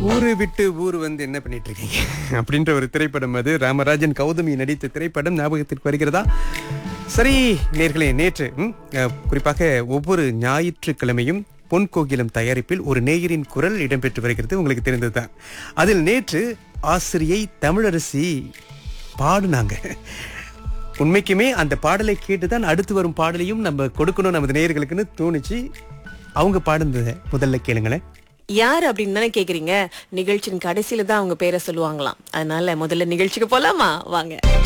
ஊரு விட்டு ஊர் வந்து என்ன பண்ணிட்டு இருக்கீங்க அப்படின்ற ஒரு திரைப்படம் அது ராமராஜன் கௌதமி நடித்த திரைப்படம் ஞாபகத்திற்கு வருகிறதா சரி நேர்களே நேற்று ம், அஹ், குறிப்பாக ஒவ்வொரு ஞாயிற்றுக்கிழமையும் பொன் கோகிலம் தயாரிப்பில் ஒரு நேயரின் குரல் இடம்பெற்று வருகிறது உங்களுக்கு தெரிந்ததுதான் அதில் நேற்று ஆசிரியை தமிழரசி பாடுனாங்க உண்மைக்குமே அந்த பாடலை கேட்டுதான் அடுத்து வரும் பாடலையும் நம்ம கொடுக்கணும் நமது நேயர்களுக்குன்னு தோணுச்சு அவங்க பாடுனதை முதல்ல கேளுங்களேன் யார் அப்படின்னு தானே கேக்குறீங்க நிகழ்ச்சியின் கடைசியில தான் அவங்க பேரை சொல்லுவாங்களாம் அதனால முதல்ல நிகழ்ச்சிக்கு போலாமா வாங்க